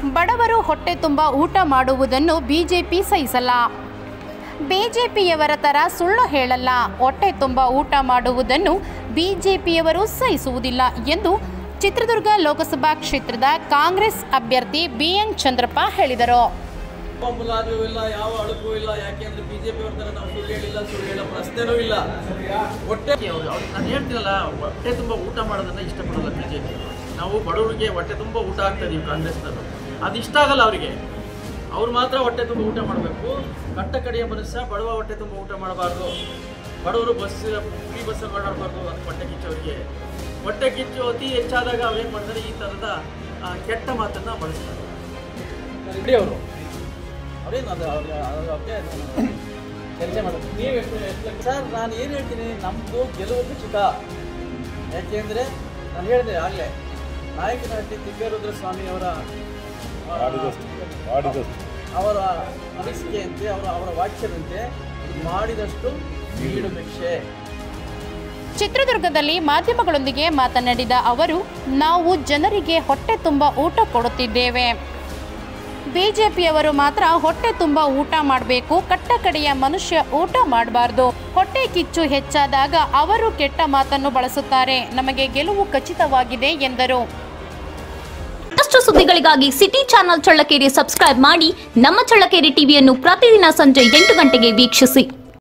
ಬಡವರು ಹೊಟ್ಟೆ ತುಂಬ ಊಟ ಮಾಡುವುದನ್ನು ಬಿಜೆಪಿ ಸಹಿಸಲ್ಲ ಬಿಜೆಪಿಯವರ ಥರ ಸುಳ್ಳು ಹೇಳಲ್ಲ ಹೊಟ್ಟೆ ತುಂಬ ಊಟ ಮಾಡುವುದನ್ನು ಬಿಜೆಪಿಯವರು ಸಹಿಸುವುದಿಲ್ಲ ಎಂದು ಚಿತ್ರದುರ್ಗ ಲೋಕಸಭಾ ಕ್ಷೇತ್ರದ ಕಾಂಗ್ರೆಸ್ ಅಭ್ಯರ್ಥಿ ಬಿಎನ್ ಚಂದ್ರಪ್ಪ ಹೇಳಿದರು ಯಾವ ಮುಲಾಜು ಇಲ್ಲ ಯಾವ ಅಳುಕು ಇಲ್ಲ ಯಾಕೆಂದ್ರೆ ಬಿಜೆಪಿ ಅವ್ರ ತರ ನಾವು ಸುಳ್ಳು ಹೇಳಿಲ್ಲ ಸುಳ್ಳು ಹೇಳೋ ಪ್ರಶ್ನೆನೂ ಇಲ್ಲ ಹೊಟ್ಟೆ ಅವ್ರು ಅವ್ರು ನಾನು ಹೇಳ್ತೀನಲ್ಲ ಹೊಟ್ಟೆ ತುಂಬ ಊಟ ಮಾಡೋದನ್ನ ಇಷ್ಟಪಡಲ್ಲ ಬಿಜೆಪಿ ನಾವು ಬಡವರಿಗೆ ಹೊಟ್ಟೆ ತುಂಬ ಊಟ ಆಗ್ತಾ ಇದೀವಿ ಕಾಂಗ್ರೆಸ್ನವರು ಅದು ಇಷ್ಟ ಆಗಲ್ಲ ಅವರಿಗೆ ಅವ್ರು ಮಾತ್ರ ಹೊಟ್ಟೆ ತುಂಬ ಊಟ ಮಾಡಬೇಕು ಕಟ್ಟ ಕಡೆಯ ಮನುಷ್ಯ ಬಡವ ಹೊಟ್ಟೆ ತುಂಬ ಊಟ ಮಾಡಬಾರ್ದು ಬಡವರು ಬಸ್ ಫ್ರೀ ಬಸ್ ಓಡಾಡಬಾರ್ದು ಅದು ಹೊಟ್ಟೆ ಕಿಚ್ಚವರಿಗೆ ಹೊಟ್ಟೆ ಕಿಚ್ಚು ಅತಿ ಹೆಚ್ಚಾದಾಗ ಅವ್ರೇನು ಮಾಡ್ತಾರೆ ಈ ಥರದ ಆ, ಕೆಟ್ಟ ಮಾತನ್ನ ಬಳಸ್ತಾರೆ ಬಿಡಿ ಅವರು ಅವ್ರೇನು ಅದು ಅವ್ರಿಗೆ ಅದ್ರ ಬಗ್ಗೆ ಚರ್ಚೆ ಮಾಡೋದು ನೀವು ಎಷ್ಟು ಎಷ್ಟು ಸರ್ ನಾನು ಏನು ಹೇಳ್ತೀನಿ ನಮ್ಮದು ಗೆಲುವು ಖಚಿತ ಯಾಕೆಂದರೆ ನಾನು ಹೇಳಿದೆ ಆಗಲೇ ನಾಯಕನಹಟ್ಟಿ ತಿಪ್ಪೇರುದ್ರ ಸ್ವಾಮಿ ಅವರ ಆ, ಅವರ ಅನಿಸಿಕೆಯಂತೆ ಅವರ ಅವರ ವಾಕ್ಯದಂತೆ ಮಾಡಿದಷ್ಟು ನೀಡು ಭಿಕ್ಷೆ ಚಿತ್ರದುರ್ಗದಲ್ಲಿ ಮಾಧ್ಯಮಗಳೊಂದಿಗೆ ಮಾತನಾಡಿದ ಅವರು ನಾವು ಜನರಿಗೆ ಹೊಟ್ಟೆ ತುಂಬ ಊಟ ಕೊಡುತ್ತಿದ್ದೇವೆ ಬಿಜೆಪಿಯವರು ಮಾತ್ರ ಹೊಟ್ಟೆ ತುಂಬ ಊಟ ಮಾಡಬೇಕು ಕಟ್ಟ ಕಡೆಯ ಮನುಷ್ಯ ಊಟ ಮಾಡಬಾರ್ದು ಹೊಟ್ಟೆ ಕಿಚ್ಚು ಹೆಚ್ಚಾದಾಗ ಅವರು ಕೆಟ್ಟ ಮಾತನ್ನು ಬಳಸುತ್ತಾರೆ ನಮಗೆ ಗೆಲುವು ಖಚಿತವಾಗಿದೆ ಎಂದರು ಮತ್ತಷ್ಟು ಸುದ್ದಿಗಳಿಗಾಗಿ ಸಿಟಿ ಚಾನೆಲ್ ಚಳ್ಳಕೆರೆ ಸಬ್ಸ್ಕ್ರೈಬ್ ಮಾಡಿ ನಮ್ಮ ಚಳ್ಳಕೆರೆ ಟಿವಿಯನ್ನು ಪ್ರತಿದಿನ ಸಂಜೆ ಎಂಟು ಗಂಟೆಗೆ ವೀಕ್ಷಿಸಿ